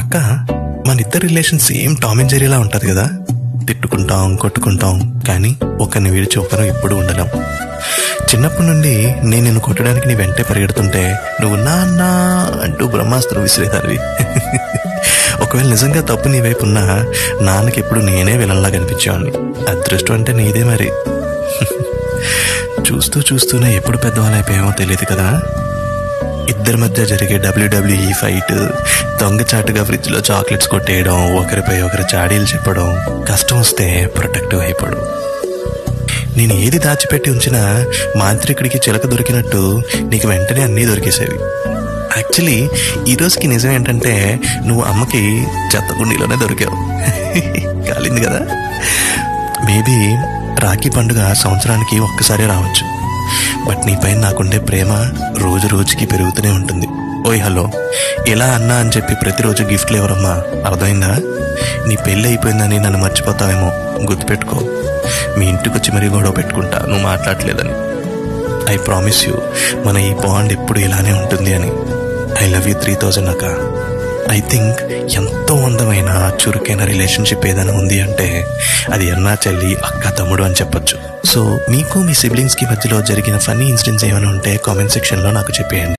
అక్క మన ఇద్దరు రిలేషన్ సేమ్ టామ్ అండ్ జెర్రీలా ఉంటది కదా తిట్టుకుంటాం కొట్టుకుంటాం కానీ ఒకరిని విడిచి ఒకరు ఎప్పుడు ఉండలేం చిన్నప్పటి నుండి నేను నిన్ను కొట్టడానికి నీ వెంటే పరిగెడుతుంటే నువ్వు నాన్న అంటూ బ్రహ్మాస్త్రం విసిరేదానివి ఒకవేళ నిజంగా తప్పు నీ వైపు ఉన్నా నాన్నకి ఎప్పుడు నేనే విలన్లా కనిపించేవాడిని అదృష్టం అంటే నీదే మరి చూస్తూ చూస్తూనే ఎప్పుడు పెద్దవాళ్ళు అయిపోయామో తెలియదు కదా ఇద్దరి మధ్య జరిగే డబ్ల్యూడబ్ల్యూఈ ఫైట్ దొంగచాటుగా ఫ్రిడ్జ్లో చాక్లెట్స్ కొట్టేయడం ఒకరిపై ఒకరు చాడీలు చెప్పడం కష్టం వస్తే ప్రొటెక్టివ్ అయిపోవడం నేను ఏది దాచిపెట్టి ఉంచినా మాంత్రికుడికి చిలక దొరికినట్టు నీకు వెంటనే అన్నీ దొరికేసేవి యాక్చువల్లీ ఈ రోజుకి నిజం ఏంటంటే నువ్వు అమ్మకి చెత్తగుండీలోనే దొరికావు కాలింది కదా మేబీ రాఖీ పండుగ సంవత్సరానికి ఒక్కసారి రావచ్చు బట్ నీపై నాకుండే ప్రేమ రోజు రోజుకి పెరుగుతూనే ఉంటుంది ఓయ్ హలో ఇలా అన్నా అని చెప్పి ప్రతిరోజు గిఫ్ట్లు ఎవరమ్మా అర్థమైందా నీ పెళ్ళి అయిపోయిందని నన్ను మర్చిపోతావేమో గుర్తుపెట్టుకో మీ ఇంటికి వచ్చి మరీ గొడవ పెట్టుకుంటా నువ్వు మాట్లాడలేదని ఐ ప్రామిస్ యూ మన ఈ బాండ్ ఎప్పుడు ఇలానే ఉంటుంది అని I love you three thousand అక్క ఐ థింక్ ఎంతో అందమైన చురుకైన రిలేషన్షిప్ ఏదైనా ఉంది అంటే అది అన్నా చెల్లి అక్క తమ్ముడు అని చెప్పొచ్చు సో మీకు మీ సిబ్లింగ్స్కి మధ్యలో జరిగిన ఫన్నీ ఇన్సిడెంట్స్ ఏమైనా ఉంటే కామెంట్ సెక్షన్లో నాకు చెప్పేయండి